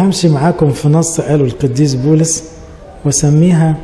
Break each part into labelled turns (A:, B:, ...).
A: همشي معاكم في نص قاله القديس بولس وسميها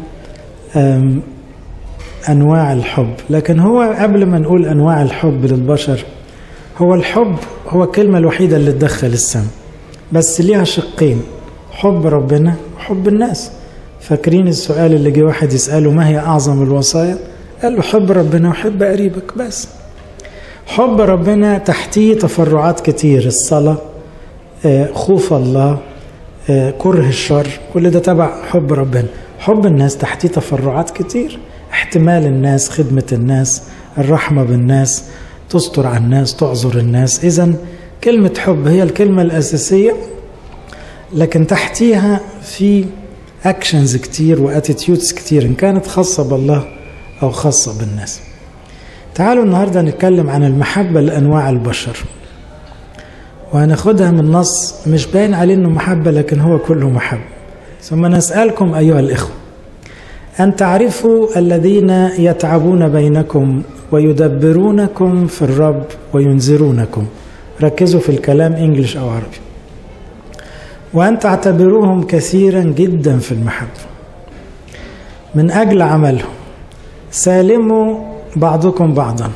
A: أنواع الحب لكن هو قبل ما نقول أنواع الحب للبشر هو الحب هو الكلمة الوحيدة اللي تدخل السم بس ليها شقين حب ربنا وحب الناس فاكرين السؤال اللي جه واحد يسأله ما هي أعظم الوصايا قال له حب ربنا وحب قريبك بس حب ربنا تحتيه تفرعات كتير الصلاة خوف الله كره الشر كل ده تبع حب ربنا حب الناس تحتيه تفرعات كتير احتمال الناس خدمة الناس الرحمة بالناس تستر على الناس تعذر الناس إذا كلمة حب هي الكلمة الأساسية لكن تحتيها في اكشنز كتير واتيتيودز كتير ان كانت خاصة بالله او خاصة بالناس تعالوا النهاردة نتكلم عن المحبة لأنواع البشر وهناخدها من نص مش باين عليه انه محبة لكن هو كله محبة ثم نسألكم أيها الإخوة أن تعرفوا الذين يتعبون بينكم ويدبرونكم في الرب وينذرونكم ركزوا في الكلام انجلش أو عربي وأن تعتبروهم كثيرا جدا في المحبة من أجل عملهم سالموا بعضكم بعضا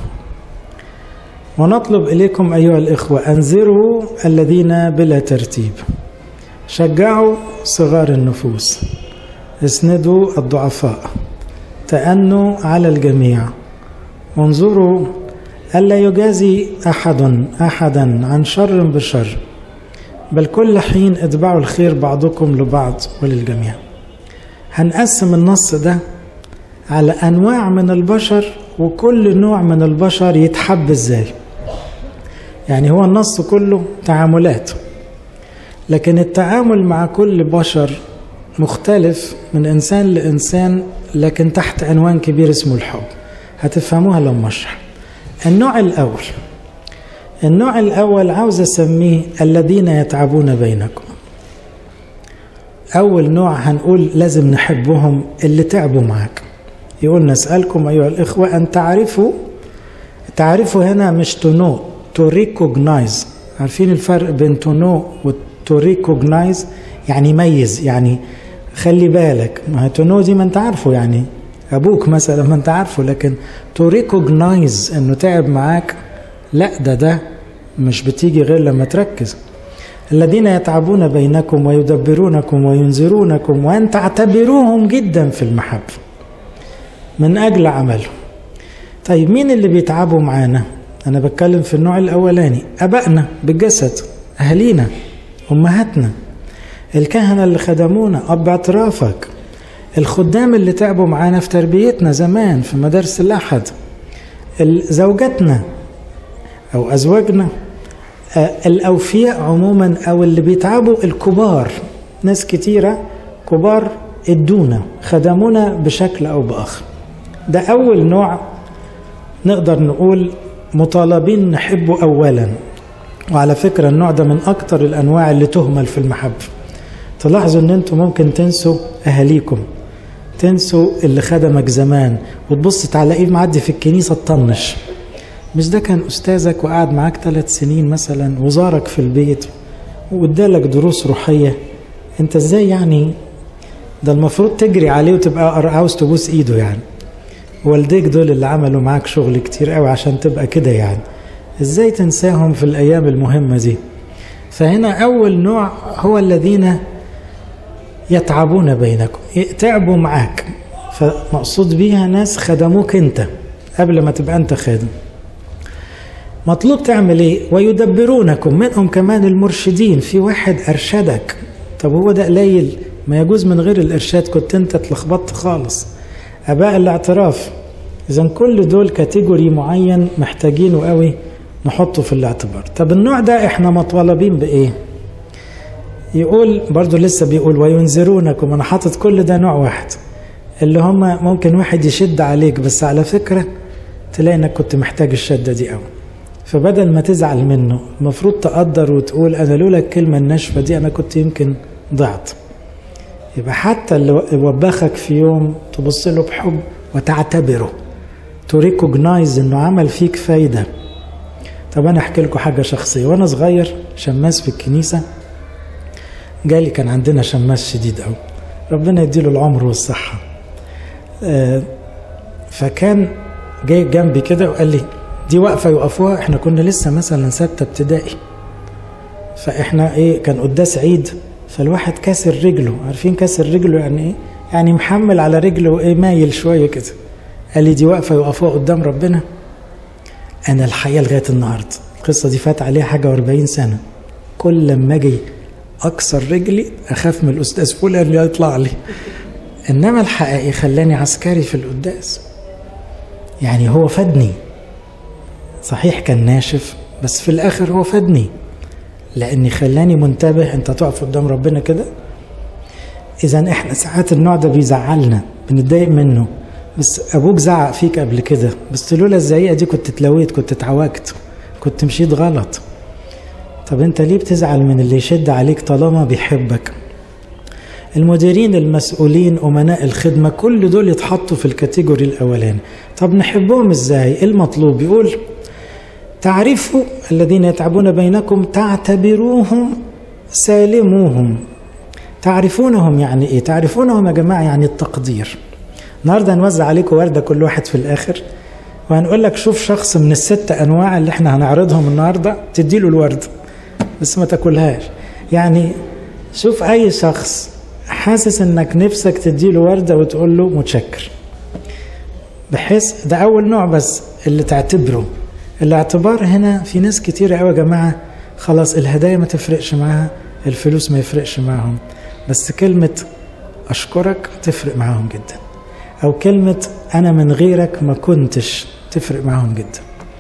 A: ونطلب إليكم أيها الإخوة أنذروا الذين بلا ترتيب شجعوا صغار النفوس اسندوا الضعفاء تأنوا على الجميع وانظروا ألا يجازي أحد أحدا عن شر بشر بل كل حين اتبعوا الخير بعضكم لبعض وللجميع هنقسم النص ده على أنواع من البشر وكل نوع من البشر يتحب ازاي يعني هو النص كله تعاملات لكن التعامل مع كل بشر مختلف من إنسان لإنسان لكن تحت عنوان كبير اسمه الحب هتفهموها لما أشرح النوع الأول النوع الأول عاوز أسميه الذين يتعبون بينكم أول نوع هنقول لازم نحبهم اللي تعبوا معاك يقول نسألكم أيها الإخوة أن تعرفوا تعرفوا هنا مش to know to recognize عارفين الفرق بين to know و to recognize يعني يميز يعني خلي بالك ما هي to know دي ما انت عارفه يعني أبوك مثلا ما انت عارفه لكن to recognize أنه تعب معاك لا ده ده مش بتيجي غير لما تركز الذين يتعبون بينكم ويدبرونكم وينذرونكم وأن تعتبروهم جدا في المحبة من أجل عملهم طيب مين اللي بيتعبوا معانا أنا بتكلم في النوع الأولاني أبائنا بالجسد أهالينا أمهاتنا الكهنة اللي خدمونا أب اعترافك الخدام اللي تعبوا معانا في تربيتنا زمان في مدارس الأحد زوجاتنا أو أزواجنا الأوفياء عموما أو اللي بيتعبوا الكبار ناس كتيرة كبار ادونا خدمونا بشكل أو بآخر ده أول نوع نقدر نقول مطالبين نحبه أولا وعلى فكرة النوع ده من أكتر الأنواع اللي تهمل في المحبة تلاحظوا أن أنتم ممكن تنسوا أهاليكم تنسوا اللي خدمك زمان وتبص تلاقيه معدي في الكنيسة تطنش مش ده كان أستاذك وقعد معاك ثلاث سنين مثلا وزارك في البيت وادالك دروس روحية أنت إزاي يعني ده المفروض تجري عليه وتبقى عاوز تبوس إيده يعني والديك دول اللي عملوا معاك شغل كتير قوي عشان تبقى كده يعني ازاي تنساهم في الايام المهمه دي فهنا اول نوع هو الذين يتعبون بينكم تعبوا معاك فمقصود بيها ناس خدموك انت قبل ما تبقى انت خادم مطلوب تعمل ايه ويدبرونكم منهم كمان المرشدين في واحد ارشدك طب هو ده قليل ما يجوز من غير الارشاد كنت انت اتلخبطت خالص اباء الاعتراف اذا كل دول كاتيجوري معين محتاجينه قوي نحطه في الاعتبار طب النوع ده احنا مطالبين بايه يقول برضو لسه بيقول وينذرونكم انا حاطط كل ده نوع واحد اللي هم ممكن واحد يشد عليك بس على فكرة تلاقي انك كنت محتاج الشدة دي قوي فبدل ما تزعل منه المفروض تقدر وتقول انا لولا الكلمة الناشفة دي انا كنت يمكن ضعت يبقى حتى اللي وبخك في يوم تبص له بحب وتعتبره تريكوجنايز انه عمل فيك فايده طب انا احكي لكم حاجه شخصيه وانا صغير شماس في الكنيسه جالي كان عندنا شماس شديد قوي ربنا يديله العمر والصحة آه فكان جاي جنبي كده وقال لي دي واقفة يوقفوها احنا كنا لسه مثلا ستة ابتدائي فاحنا ايه كان قداس عيد فالواحد كاسر رجله عارفين كاسر رجله يعني ايه يعني محمل على رجله ايه مايل شوية كده قال لي دي واقفة يوقفوها قدام ربنا انا الحقيقة لغاية النهاردة القصة دي فات عليها حاجة و40 سنة كل لما اجي اكسر رجلي اخاف من الاستاذ فلان اللي يطلع لي انما الحقيقي خلاني عسكري في القداس يعني هو فادني صحيح كان ناشف بس في الاخر هو فادني لاني خلاني منتبه انت تقف قدام ربنا كده اذا احنا ساعات النوع ده بيزعلنا بنتضايق منه بس ابوك زعق فيك قبل كده بس لولا الزعيقه دي كنت اتلويت كنت اتعوجت كنت مشيت غلط طب انت ليه بتزعل من اللي يشد عليك طالما بيحبك المديرين المسؤولين امناء الخدمه كل دول يتحطوا في الكاتيجوري الاولاني طب نحبهم ازاي ايه المطلوب يقول تعرفوا الذين يتعبون بينكم تعتبروهم سالموهم تعرفونهم يعني ايه تعرفونهم يا جماعه يعني التقدير النهارده هنوزع عليكم ورده كل واحد في الاخر وهنقول لك شوف شخص من الست انواع اللي احنا هنعرضهم النهارده تديله الورد بس ما تاكلهاش يعني شوف اي شخص حاسس انك نفسك تديله ورده وتقول له متشكر بحيث ده اول نوع بس اللي تعتبره الاعتبار هنا في ناس كتير قوي يا جماعه خلاص الهدايا ما تفرقش معاها الفلوس ما يفرقش معاهم بس كلمه اشكرك تفرق معاهم جدا او كلمه انا من غيرك ما كنتش تفرق معاهم جدا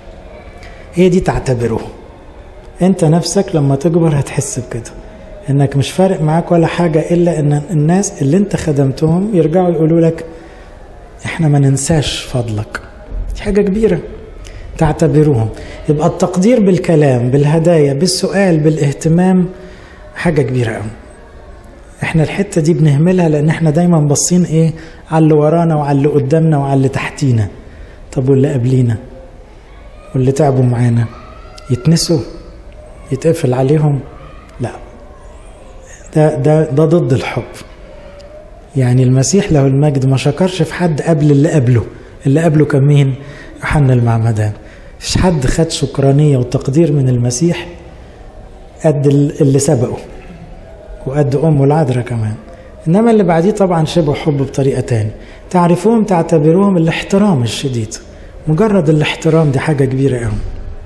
A: هي دي تعتبره انت نفسك لما تكبر هتحس بكده انك مش فارق معاك ولا حاجه الا ان الناس اللي انت خدمتهم يرجعوا يقولوا لك احنا ما ننساش فضلك دي حاجه كبيره تعتبروهم يبقى التقدير بالكلام بالهدايا بالسؤال بالاهتمام حاجه كبيره قوي احنا الحته دي بنهملها لان احنا دايما باصين ايه على اللي ورانا وعلى اللي قدامنا وعلى اللي تحتينا طب واللي قبلينا واللي تعبوا معانا يتنسوا يتقفل عليهم لا ده ده ده ضد الحب يعني المسيح له المجد ما شكرش في حد قبل اللي قبله اللي قبله كان مين يوحنا المعمدان مفيش حد خد شكرانيه وتقدير من المسيح قد اللي سبقه وقد امه العذراء كمان انما اللي بعديه طبعا شبه حب بطريقه تاني تعرفوهم تعتبروهم الاحترام الشديد مجرد الاحترام دي حاجه كبيره قوي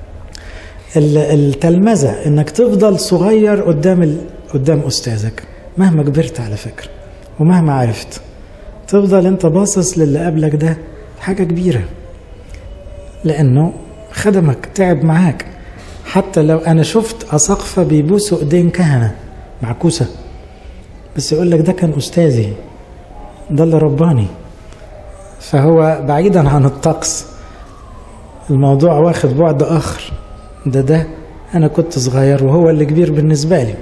A: التلمذه انك تفضل صغير قدام ال... قدام استاذك مهما كبرت على فكره ومهما عرفت تفضل انت باصص للي قبلك ده حاجه كبيره لانه خدمك تعب معاك حتى لو انا شفت اساقفه بيبوسوا ايدين كهنه معكوسه بس يقول لك ده كان استاذي ده اللي رباني فهو بعيدا عن الطقس الموضوع واخد بعد اخر ده ده انا كنت صغير وهو اللي كبير بالنسبه لي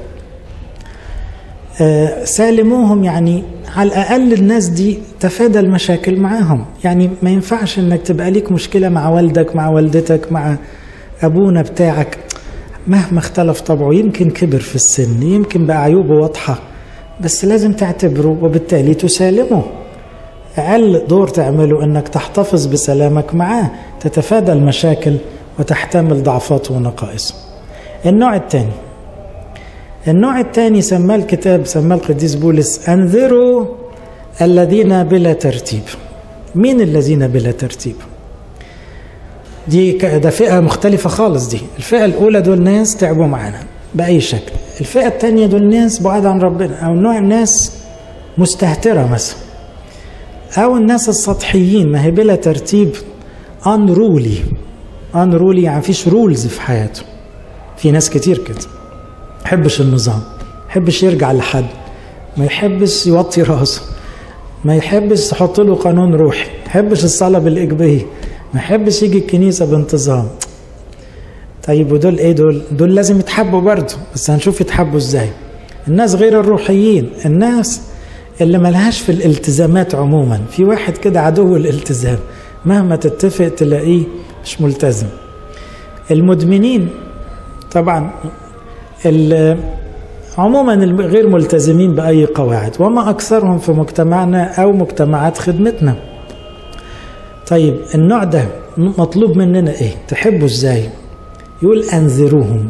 A: آه سالموهم يعني على الاقل الناس دي تفادى المشاكل معاهم يعني ما ينفعش انك تبقى ليك مشكله مع والدك مع والدتك مع ابونا بتاعك مهما اختلف طبعه يمكن كبر في السن يمكن بقى عيوبه واضحه بس لازم تعتبره وبالتالي تسالمه اقل دور تعمله انك تحتفظ بسلامك معاه تتفادى المشاكل وتحتمل ضعفاته ونقائصه النوع الثاني النوع الثاني سماه الكتاب سماه القديس بولس انذروا الذين بلا ترتيب مين الذين بلا ترتيب دي ده فئه مختلفه خالص دي الفئه الاولى دول ناس تعبوا معانا باي شكل الفئه الثانيه دول ناس بعاد عن ربنا او نوع ناس مستهتره مثلا او الناس السطحيين ما هي بلا ترتيب انرولي انرولي يعني فيش رولز في حياته في ناس كتير كده يحبش النظام يحبش يرجع لحد ما يحبش يوطي راسه ما يحبش تحط له قانون روحي ما يحبش الصلاه بالاجبيه ما يحبش يجي الكنيسه بانتظام طيب ودول ايه دول دول لازم يتحبوا برضه بس هنشوف يتحبوا ازاي الناس غير الروحيين الناس اللي ملهاش في الالتزامات عموما في واحد كده عدو الالتزام مهما تتفق تلاقيه مش ملتزم المدمنين طبعا عموما غير ملتزمين بأي قواعد وما أكثرهم في مجتمعنا أو مجتمعات خدمتنا طيب النوع ده مطلوب مننا إيه تحبوا إزاي يقول أنذروهم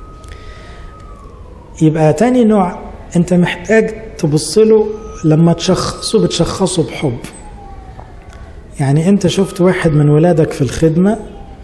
A: يبقى تاني نوع أنت محتاج تبص له لما تشخصه بتشخصه بحب يعني أنت شفت واحد من ولادك في الخدمة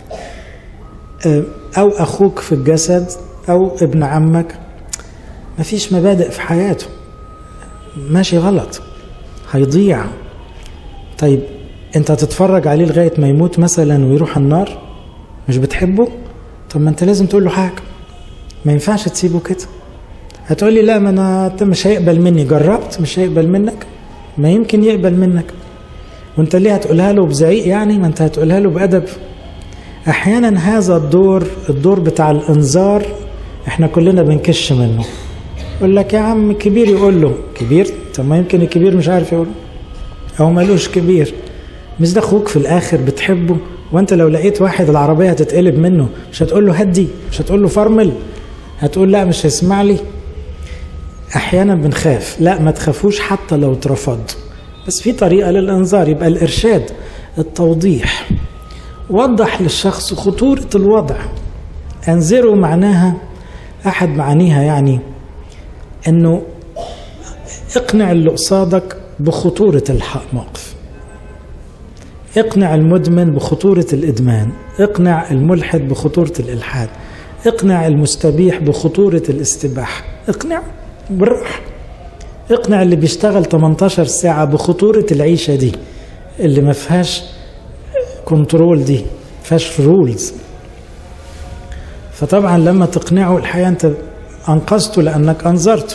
A: أو أخوك في الجسد أو ابن عمك مفيش مبادئ في حياته ماشي غلط هيضيع طيب انت هتتفرج عليه لغايه ما يموت مثلا ويروح النار مش بتحبه طب ما انت لازم تقول له حاجه ما ينفعش تسيبه كده هتقول لي لا ما انا مش هيقبل مني جربت مش هيقبل منك ما يمكن يقبل منك وانت ليه هتقولها له بزعيق يعني ما انت هتقولها له بادب احيانا هذا الدور الدور بتاع الانذار احنا كلنا بنكش منه يقول لك يا عم كبير يقول له كبير طب ما يمكن الكبير مش عارف يقول او مالوش كبير مش ده اخوك في الاخر بتحبه وانت لو لقيت واحد العربيه هتتقلب منه مش هتقول له هدي مش هتقول له فرمل هتقول لا مش هيسمع لي احيانا بنخاف لا ما تخافوش حتى لو اترفض بس في طريقه للانذار يبقى الارشاد التوضيح وضح للشخص خطوره الوضع انذره معناها احد معانيها يعني انه اقنع اللي قصادك بخطورة الموقف اقنع المدمن بخطورة الإدمان اقنع الملحد بخطورة الإلحاد اقنع المستبيح بخطورة الاستباحة اقنع بالراحة اقنع اللي بيشتغل 18 ساعة بخطورة العيشة دي اللي ما فيهاش كنترول دي فيهاش رولز فطبعا لما تقنعه الحقيقة انت انقذته لانك انذرته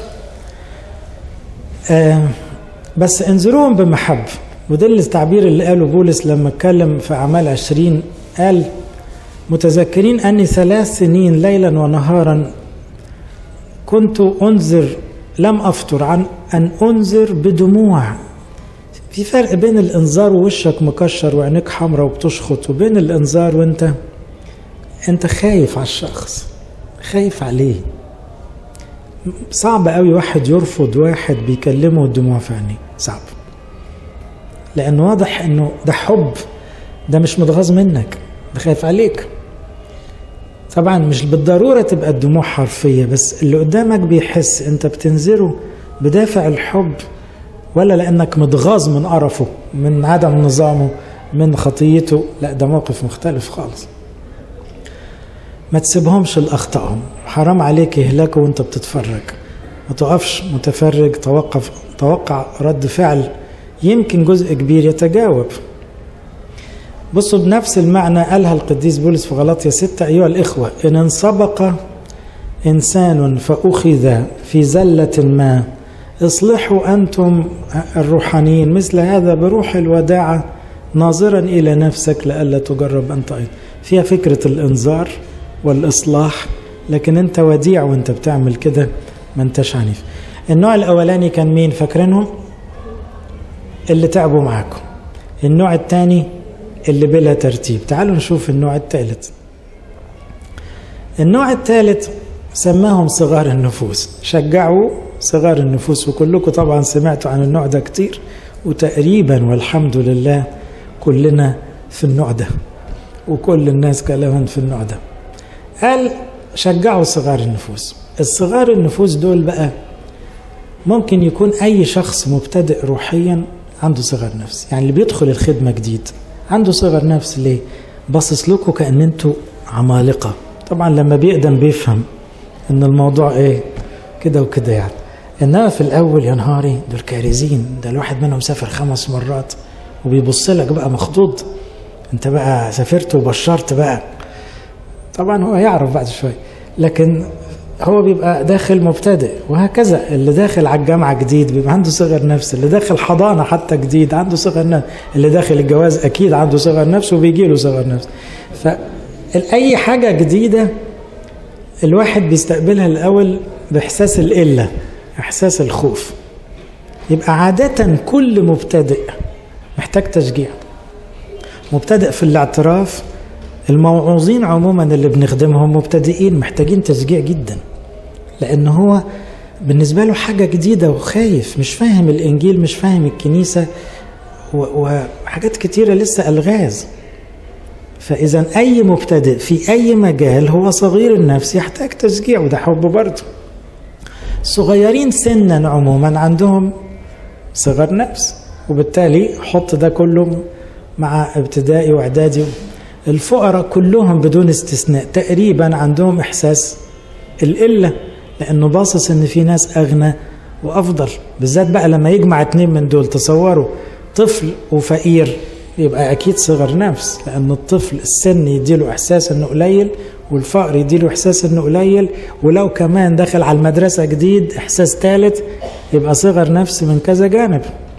A: آه بس انذروهم بمحبة وده التعبير اللي قاله بولس لما اتكلم في أعمال عشرين قال متذكرين أني ثلاث سنين ليلا ونهارا كنت أنذر لم أفطر عن أن أنذر بدموع في فرق بين الإنذار ووشك مكشر وعينيك حمراء وبتشخط وبين الإنذار وأنت أنت خايف على الشخص خايف عليه صعب قوي واحد يرفض واحد بيكلمه الدموع في عينيه صعب لأن واضح أنه ده حب ده مش متغاظ منك ده خايف عليك طبعا مش بالضرورة تبقى الدموع حرفية بس اللي قدامك بيحس أنت بتنذره بدافع الحب ولا لأنك متغاظ من قرفه من عدم نظامه من خطيته لا ده موقف مختلف خالص ما تسيبهمش لأخطائهم حرام عليك يهلكوا وانت بتتفرج ما تقفش متفرج توقف توقع رد فعل يمكن جزء كبير يتجاوب بصوا بنفس المعنى قالها القديس بولس في غلطية ستة أيها الإخوة إن انسبق إنسان فأخذ في زلة ما اصلحوا أنتم الروحانيين مثل هذا بروح الوداعة ناظرا إلى نفسك لئلا تجرب أنت أيضا فيها فكرة الإنذار والإصلاح لكن أنت وديع وأنت بتعمل كده ما أنتش عنيف النوع الأولاني كان مين فاكرينهم اللي تعبوا معاكم النوع الثاني اللي بلا ترتيب تعالوا نشوف النوع الثالث النوع الثالث سماهم صغار النفوس شجعوا صغار النفوس وكلكم طبعا سمعتوا عن النوع ده كتير وتقريبا والحمد لله كلنا في النوع ده وكل الناس كلامهم في النوع ده قال شجعوا صغار النفوس الصغار النفوس دول بقى ممكن يكون أي شخص مبتدئ روحيا عنده صغر نفس يعني اللي بيدخل الخدمة جديد عنده صغر نفس ليه باصص لكم كأن انتوا عمالقة طبعا لما بيقدم بيفهم ان الموضوع ايه كده وكده يعني انما في الاول يا نهاري دول كارزين ده الواحد منهم سافر خمس مرات وبيبص لك بقى مخضوض انت بقى سافرت وبشرت بقى طبعا هو يعرف بعد شوي لكن هو بيبقى داخل مبتدئ وهكذا اللي داخل على الجامعة جديد بيبقى عنده صغر نفس اللي داخل حضانة حتى جديد عنده صغر نفس اللي داخل الجواز أكيد عنده صغر نفس وبيجي له صغر نفس فأي حاجة جديدة الواحد بيستقبلها الأول بإحساس القلة إحساس الخوف يبقى عادة كل مبتدئ محتاج تشجيع مبتدئ في الاعتراف الموعوظين عموما اللي بنخدمهم مبتدئين محتاجين تشجيع جدا لان هو بالنسبة له حاجة جديدة وخايف مش فاهم الإنجيل مش فاهم الكنيسة وحاجات كتيرة لسه ألغاز فإذا أي مبتدئ في أي مجال هو صغير النفس يحتاج تشجيع وده حب برضه صغيرين سنا عموما عندهم صغر نفس وبالتالي حط ده كله مع ابتدائي واعدادي الفقراء كلهم بدون استثناء تقريبا عندهم احساس القله لانه باصص ان في ناس اغنى وافضل بالذات بقى لما يجمع اتنين من دول تصوروا طفل وفقير يبقى اكيد صغر نفس لان الطفل السن يديله احساس انه قليل والفقر يديله احساس انه قليل ولو كمان دخل على المدرسه جديد احساس ثالث يبقى صغر نفس من كذا جانب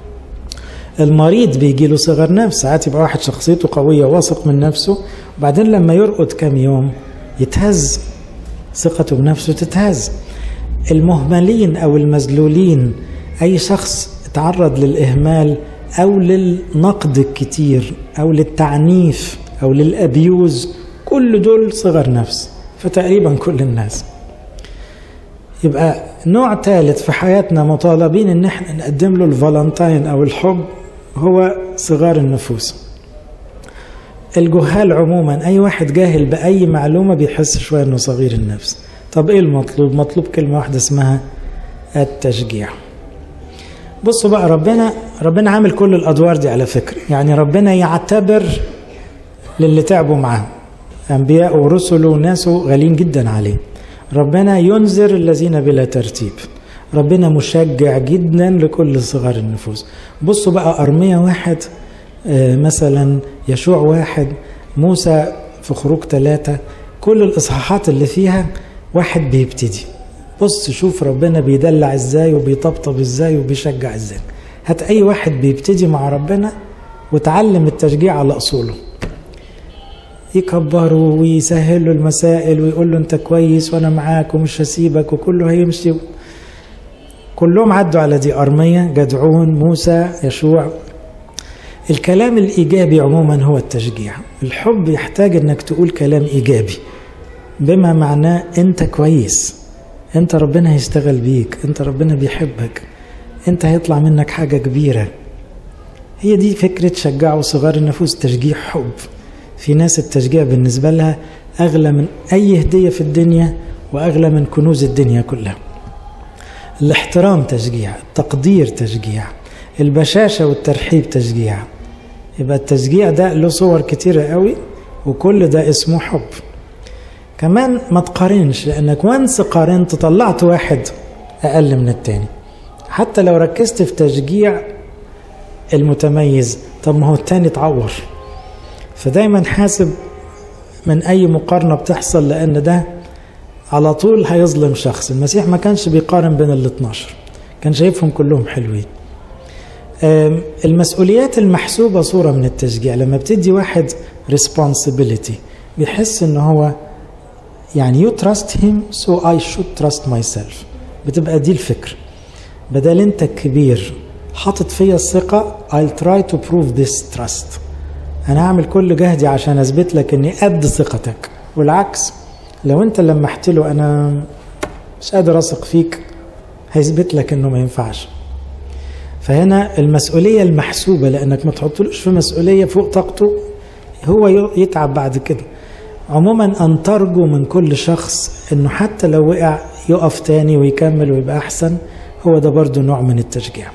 A: المريض بيجي له صغر نفس ساعات يبقى واحد شخصيته قويه واثق من نفسه وبعدين لما يرقد كام يوم يتهز ثقته بنفسه تتهز المهملين او المذلولين اي شخص تعرض للاهمال او للنقد الكتير او للتعنيف او للابيوز كل دول صغر نفس فتقريبا كل الناس يبقى نوع ثالث في حياتنا مطالبين ان احنا نقدم له الفالنتاين او الحب هو صغار النفوس الجهال عموما اي واحد جاهل باي معلومه بيحس شويه انه صغير النفس طب ايه المطلوب مطلوب كلمه واحده اسمها التشجيع بصوا بقى ربنا ربنا عامل كل الادوار دي على فكره يعني ربنا يعتبر للي تعبوا معاه انبياء ورسله وناسه غالين جدا عليه ربنا ينذر الذين بلا ترتيب ربنا مشجع جدا لكل صغار النفوس بصوا بقى أرمية واحد مثلا يشوع واحد موسى في خروج ثلاثة كل الإصحاحات اللي فيها واحد بيبتدي بص شوف ربنا بيدلع ازاي وبيطبطب ازاي وبيشجع ازاي هات اي واحد بيبتدي مع ربنا وتعلم التشجيع على اصوله يكبره ويسهل له المسائل ويقول له انت كويس وانا معاك ومش هسيبك وكله هيمشي كلهم عدوا على دي أرمية جدعون موسى يشوع الكلام الإيجابي عموما هو التشجيع الحب يحتاج أنك تقول كلام إيجابي بما معناه أنت كويس أنت ربنا هيشتغل بيك أنت ربنا بيحبك أنت هيطلع منك حاجة كبيرة هي دي فكرة شجعوا صغار النفوس تشجيع حب في ناس التشجيع بالنسبة لها أغلى من أي هدية في الدنيا وأغلى من كنوز الدنيا كلها الاحترام تشجيع التقدير تشجيع البشاشة والترحيب تشجيع يبقى التشجيع ده له صور كتيرة قوي وكل ده اسمه حب كمان ما تقارنش لأنك وانس قارنت طلعت واحد أقل من التاني حتى لو ركزت في تشجيع المتميز طب ما هو التاني اتعور فدايما حاسب من أي مقارنة بتحصل لأن ده على طول هيظلم شخص المسيح ما كانش بيقارن بين ال 12 كان شايفهم كلهم حلوين المسؤوليات المحسوبة صورة من التشجيع لما بتدي واحد responsibility بيحس ان هو يعني you trust him so I should trust myself بتبقى دي الفكرة بدل انت الكبير حاطط فيا الثقة I'll try to prove this trust انا هعمل كل جهدي عشان اثبت لك اني قد ثقتك والعكس لو انت لمحت له انا مش قادر اثق فيك هيثبت لك انه ما ينفعش فهنا المسؤولية المحسوبة لأنك ما تحطلوش في مسؤولية فوق طاقته هو يتعب بعد كده عموما أن ترجو من كل شخص أنه حتى لو وقع يقف تاني ويكمل ويبقى أحسن هو ده برضو نوع من التشجيع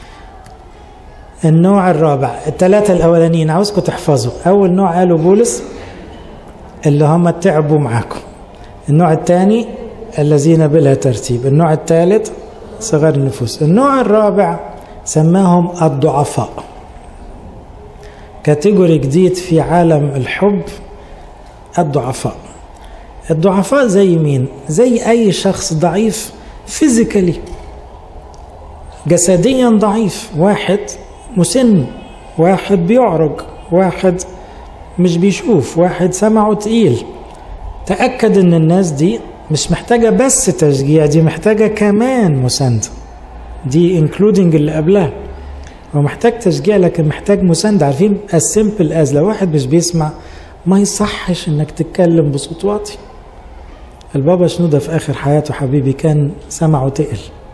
A: النوع الرابع الثلاثة الأولانيين عاوزكم تحفظوا أول نوع قالوا بولس اللي هم تعبوا معاكم النوع الثاني الذين بلا ترتيب النوع الثالث صغار النفوس النوع الرابع سماهم الضعفاء كاتيجوري جديد في عالم الحب الضعفاء الضعفاء زي مين زي اي شخص ضعيف فيزيكالي جسديا ضعيف واحد مسن واحد بيعرج واحد مش بيشوف واحد سمعه تقيل تأكد ان الناس دي مش محتاجة بس تشجيع دي محتاجة كمان مساندة دي انكلودنج اللي قبلها هو محتاج تشجيع لكن محتاج مساندة عارفين السيمبل از لو واحد مش بيسمع ما يصحش انك تتكلم بصوت واطي البابا شنودة في اخر حياته حبيبي كان سمعه تقل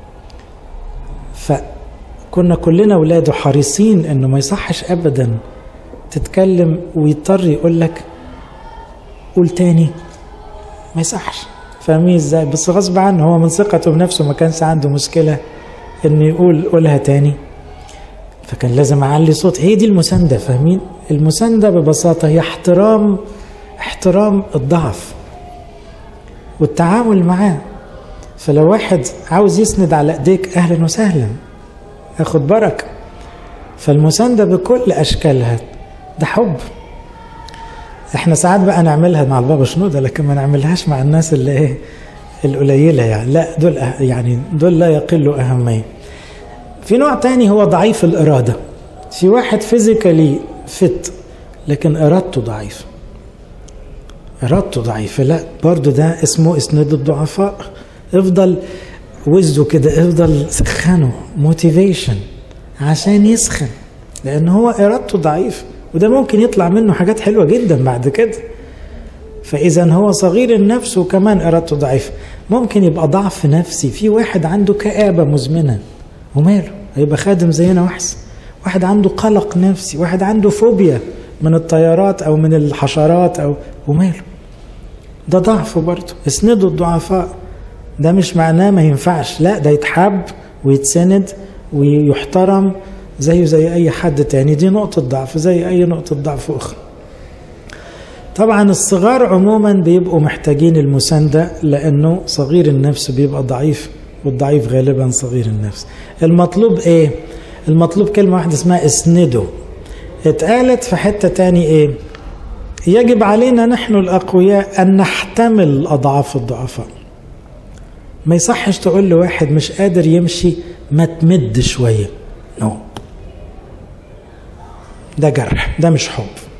A: فكنا كلنا اولاده حريصين انه ما يصحش ابدا تتكلم ويضطر يقول لك قول تاني ما يصحش فاهمين ازاي بس غصب عنه هو من ثقته بنفسه ما كانش عنده مشكله انه يقول قولها تاني فكان لازم اعلي صوت هي دي المسانده فاهمين المسانده ببساطه هي احترام احترام الضعف والتعامل معاه فلو واحد عاوز يسند على ايديك اهلا وسهلا اخد بركه فالمسانده بكل اشكالها ده حب احنا ساعات بقى نعملها مع البابا شنودة لكن ما نعملهاش مع الناس اللي ايه القليله يعني لا دول أه يعني دول لا يقلوا اهميه في نوع تاني هو ضعيف الاراده في واحد فيزيكالي فت لكن ارادته ضعيفه ارادته ضعيفه لا برضو ده اسمه اسناد الضعفاء افضل وزه كده افضل سخنه موتيفيشن عشان يسخن لان هو ارادته ضعيفه وده ممكن يطلع منه حاجات حلوه جدا بعد كده فاذا هو صغير النفس وكمان ارادته ضعيفه ممكن يبقى ضعف نفسي في واحد عنده كآبه مزمنه وماله هيبقى خادم زينا وحس واحد عنده قلق نفسي واحد عنده فوبيا من الطيارات او من الحشرات او وماله ده ضعف برضه اسندوا الضعفاء ده مش معناه ما ينفعش لا ده يتحب ويتسند ويحترم زيه زي اي حد تاني دي نقطة ضعف زي اي نقطة ضعف اخرى طبعا الصغار عموما بيبقوا محتاجين المساندة لانه صغير النفس بيبقى ضعيف والضعيف غالبا صغير النفس المطلوب ايه المطلوب كلمة واحدة اسمها اسنده اتقالت في حتة تاني ايه يجب علينا نحن الأقوياء أن نحتمل أضعاف الضعفاء ما يصحش تقول لواحد مش قادر يمشي ما تمد شوية نو no. ده جرح ده مش حب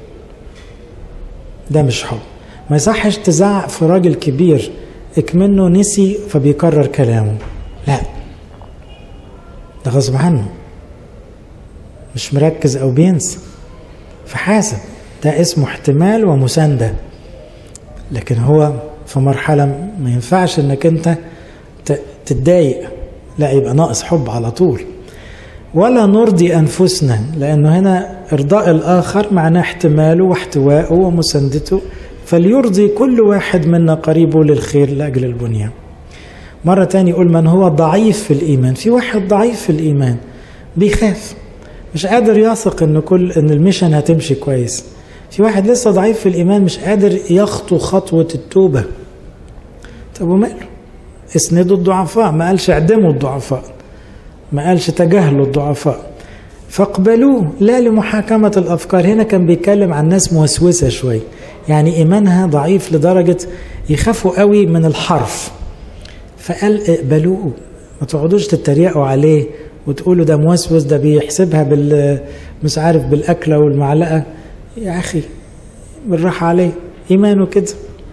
A: ده مش حب ما يصحش تزعق في راجل كبير اكمنه نسي فبيكرر كلامه لا ده غصب عنه مش مركز او بينسى فحاسب ده اسمه احتمال ومساندة لكن هو في مرحلة ما ينفعش انك انت تتضايق لا يبقى ناقص حب على طول ولا نرضي أنفسنا لأنه هنا إرضاء الآخر معناه احتماله واحتوائه ومساندته فليرضي كل واحد منا قريبه للخير لأجل البنيان مرة تاني يقول من هو ضعيف في الإيمان في واحد ضعيف في الإيمان بيخاف مش قادر يثق ان كل ان الميشن هتمشي كويس في واحد لسه ضعيف في الايمان مش قادر يخطو خطوه التوبه طب وماله اسندوا الضعفاء ما قالش اعدموا الضعفاء ما قالش تجاهلوا الضعفاء فاقبلوه لا لمحاكمة الأفكار هنا كان بيتكلم عن ناس موسوسة شوي يعني إيمانها ضعيف لدرجة يخافوا قوي من الحرف فقال اقبلوه ما تقعدوش تتريقوا عليه وتقولوا ده موسوس ده بيحسبها بال مش عارف بالأكلة والمعلقة يا أخي بالراحة عليه إيمانه كده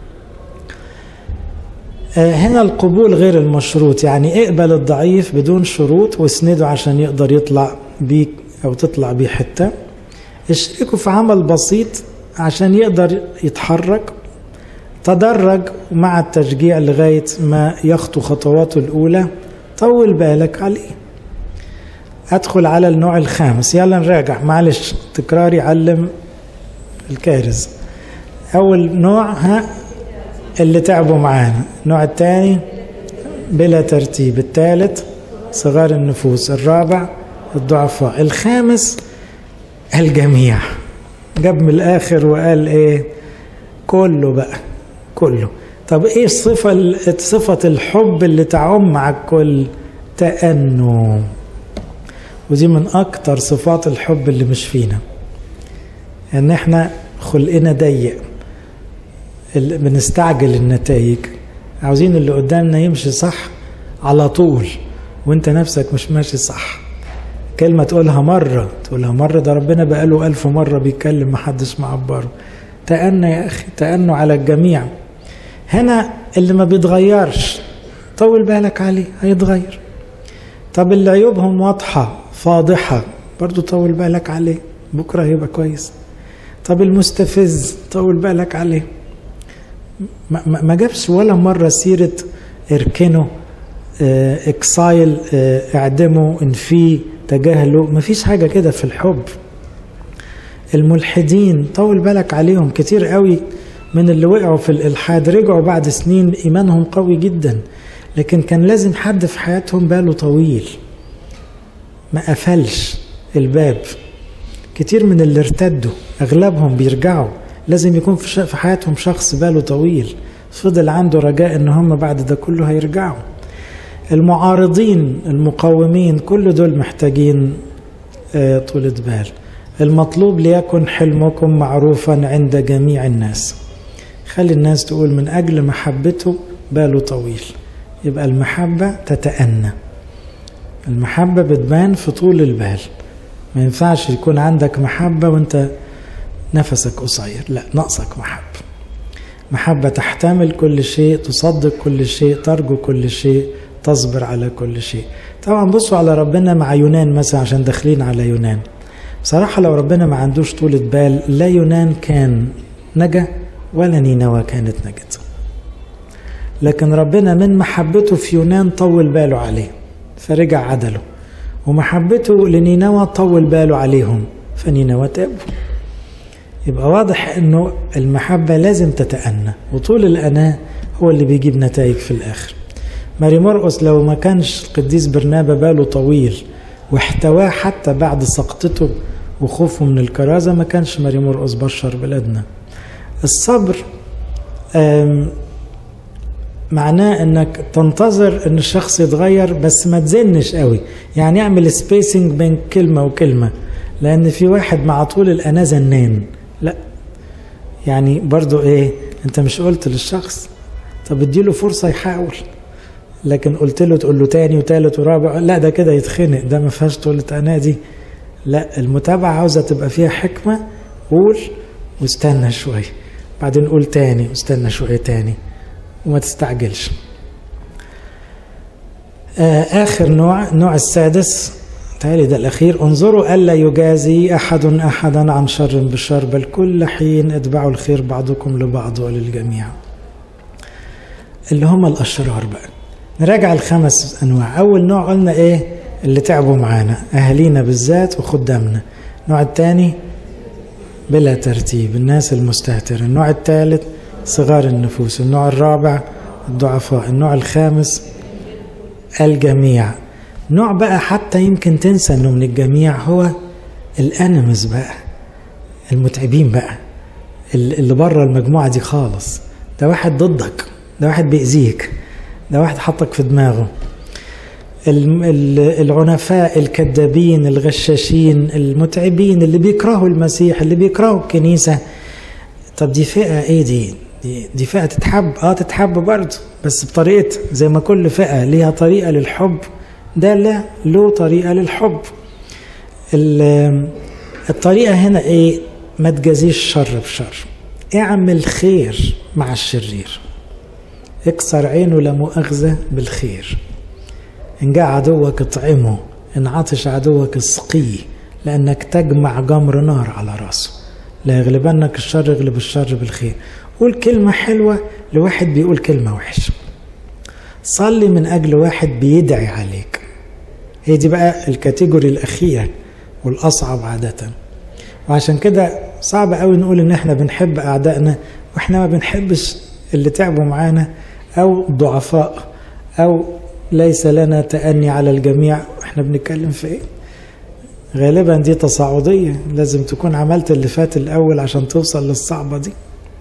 A: هنا القبول غير المشروط يعني اقبل الضعيف بدون شروط واسنده عشان يقدر يطلع بيك او تطلع بيه حته اشركوا في عمل بسيط عشان يقدر يتحرك تدرج مع التشجيع لغايه ما يخطو خطواته الاولى طول بالك عليه ادخل على النوع الخامس يلا نراجع معلش تكرار يعلم الكارث اول نوع ها اللي تعبوا معانا النوع الثاني بلا ترتيب الثالث صغار النفوس الرابع الضعفاء الخامس الجميع جاب من الاخر وقال ايه كله بقى كله طب ايه الصفة صفة الحب اللي تعم مع الكل تأنو ودي من اكتر صفات الحب اللي مش فينا ان احنا خلقنا ضيق بنستعجل النتائج عاوزين اللي قدامنا يمشي صح على طول وانت نفسك مش ماشي صح كلمة تقولها مرة تقولها مرة ده ربنا بقاله ألف مرة بيتكلم محدش معبره تأنى يا أخي تأنوا على الجميع هنا اللي ما بيتغيرش طول بالك عليه هيتغير طب اللي عيوبهم واضحة فاضحة برضو طول بالك عليه بكرة هيبقى كويس طب المستفز طول بالك عليه ما جابش ولا مرة سيرة اركنه اكسايل اعدمه انفيه تجاهله مفيش حاجة كده في الحب الملحدين طول بالك عليهم كتير قوي من اللي وقعوا في الإلحاد رجعوا بعد سنين إيمانهم قوي جدا لكن كان لازم حد في حياتهم باله طويل ما قفلش الباب كتير من اللي ارتدوا أغلبهم بيرجعوا لازم يكون في حياتهم شخص باله طويل فضل عنده رجاء ان هم بعد ده كله هيرجعوا المعارضين المقاومين كل دول محتاجين طولة بال المطلوب ليكن حلمكم معروفا عند جميع الناس خلي الناس تقول من أجل محبته باله طويل يبقى المحبة تتأنى المحبة بتبان في طول البال ما ينفعش يكون عندك محبة وانت نفسك قصير لا ناقصك محبة محبة تحتمل كل شيء تصدق كل شيء ترجو كل شيء تصبر على كل شيء طبعا بصوا على ربنا مع يونان مثلا عشان داخلين على يونان بصراحة لو ربنا ما عندوش طولة بال لا يونان كان نجا ولا نينوى كانت نجت لكن ربنا من محبته في يونان طول باله عليه فرجع عدله ومحبته لنينوى طول باله عليهم فنينوى تابوا يبقى واضح انه المحبة لازم تتأنى وطول الأناة هو اللي بيجيب نتائج في الآخر ماري مرقس لو ما كانش القديس برنابا باله طويل واحتواه حتى بعد سقطته وخوفه من الكرازة ما كانش ماري مرقس بشر بلادنا الصبر معناه انك تنتظر ان الشخص يتغير بس ما تزنش قوي يعني اعمل سبيسنج بين كلمة وكلمة لان في واحد مع طول الأنا زنان لا يعني برضو ايه انت مش قلت للشخص طب اديله فرصة يحاول لكن قلت له تقول له تاني وتالت ورابع لا ده كده يتخنق ده ما فيهاش طولة أنا دي لا المتابعة عاوزة تبقى فيها حكمة قول واستنى شوية بعدين قول تاني واستنى شوية تاني وما تستعجلش آه آخر نوع النوع السادس تالي ده الأخير انظروا ألا يجازي أحد أحدا عن شر بشر بل كل حين اتبعوا الخير بعضكم لبعض وللجميع اللي هم الأشرار بقى نراجع الخمس أنواع أول نوع قلنا إيه اللي تعبوا معانا أهالينا بالذات وخدامنا النوع الثاني بلا ترتيب الناس المستهترة النوع الثالث صغار النفوس النوع الرابع الضعفاء النوع الخامس الجميع نوع بقى حتى يمكن تنسى انه من الجميع هو الانمز بقى المتعبين بقى اللي بره المجموعه دي خالص ده واحد ضدك ده واحد بيأذيك ده واحد حطك في دماغه العنفاء الكذابين الغشاشين المتعبين اللي بيكرهوا المسيح اللي بيكرهوا الكنيسة طب دي فئة ايه دي دي, دي فئة تتحب اه تتحب برضه بس بطريقة زي ما كل فئة ليها طريقة للحب ده لا له طريقة للحب الطريقة هنا ايه ما تجازيش شر بشر اعمل خير مع الشرير اكسر عينه لا مؤاخذة بالخير إن جاء عدوك اطعمه إن عطش عدوك اسقيه لأنك تجمع جمر نار على راسه لا يغلبنك الشر يغلب الشر بالخير قول كلمة حلوة لواحد بيقول كلمة وحشة صلي من أجل واحد بيدعي عليك هي دي بقى الكاتيجوري الأخيرة والأصعب عادة وعشان كده صعب قوي نقول إن إحنا بنحب أعدائنا وإحنا ما بنحبش اللي تعبوا معانا أو ضعفاء أو ليس لنا تأني على الجميع احنا بنتكلم في ايه غالبا دي تصاعدية لازم تكون عملت اللي فات الأول عشان توصل للصعبة دي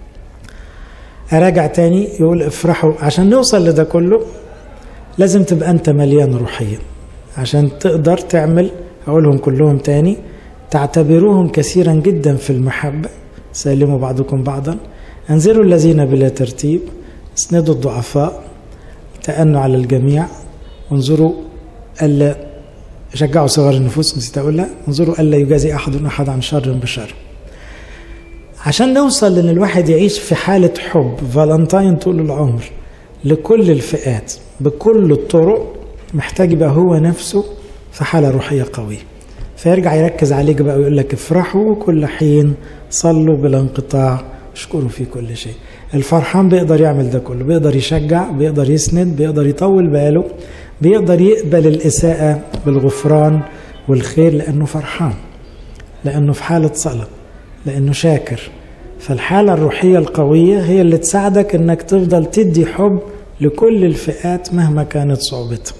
A: أراجع تاني يقول افرحوا عشان نوصل لده كله لازم تبقى أنت مليان روحيا عشان تقدر تعمل أقولهم كلهم تاني تعتبروهم كثيرا جدا في المحبة سلموا بعضكم بعضا انذروا الذين بلا ترتيب اسندوا الضعفاء تأنوا على الجميع انظروا ألا شجعوا صغار النفوس نسيت أقولها انظروا ألا يجازي أحد أحد عن شر بشر عشان نوصل لأن الواحد يعيش في حالة حب فالنتاين طول العمر لكل الفئات بكل الطرق محتاج يبقى هو نفسه في حالة روحية قوية فيرجع يركز عليك بقى ويقول لك افرحوا كل حين صلوا بلا انقطاع اشكروا في كل شيء الفرحان بيقدر يعمل ده كله بيقدر يشجع بيقدر يسند بيقدر يطول باله بيقدر يقبل الإساءة بالغفران والخير لأنه فرحان لأنه في حالة صلاة لأنه شاكر فالحالة الروحية القوية هي اللي تساعدك أنك تفضل تدي حب لكل الفئات مهما كانت صعوبتها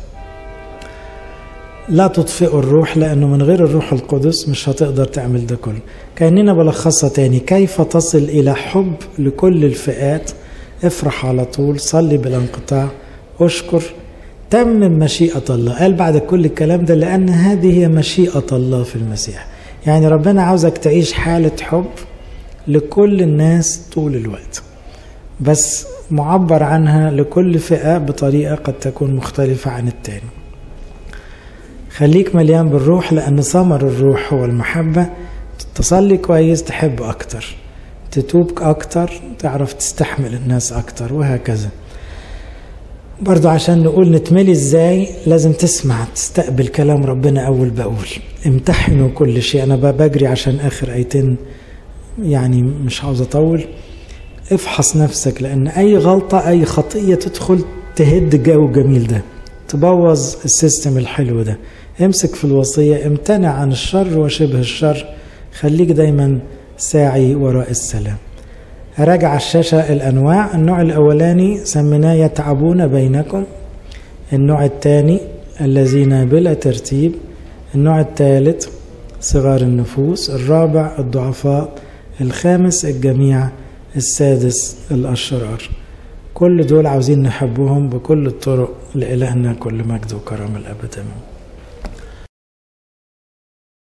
A: لا تطفئوا الروح لأنه من غير الروح القدس مش هتقدر تعمل ده كله كأننا بلخصها تاني كيف تصل إلى حب لكل الفئات افرح على طول صلي بلا انقطاع اشكر تمم مشيئة الله قال بعد كل الكلام ده لأن هذه هي مشيئة الله في المسيح يعني ربنا عاوزك تعيش حالة حب لكل الناس طول الوقت بس معبر عنها لكل فئة بطريقة قد تكون مختلفة عن التاني خليك مليان بالروح لأن ثمر الروح هو المحبة تصلي كويس تحب أكتر تتوب أكتر تعرف تستحمل الناس أكتر وهكذا برضو عشان نقول نتملي ازاي لازم تسمع تستقبل كلام ربنا أول بأول امتحنوا كل شيء أنا بجري عشان آخر آيتين يعني مش عاوز أطول افحص نفسك لأن أي غلطة أي خطية تدخل تهد الجو الجميل ده تبوظ السيستم الحلو ده امسك في الوصية امتنع عن الشر وشبه الشر خليك دايما ساعي وراء السلام راجع الشاشة الأنواع النوع الأولاني سميناه يتعبون بينكم النوع الثاني الذين بلا ترتيب النوع الثالث صغار النفوس الرابع الضعفاء الخامس الجميع السادس الأشرار كل دول عاوزين نحبهم بكل الطرق لإلهنا كل مجد وكرم الأبد آمين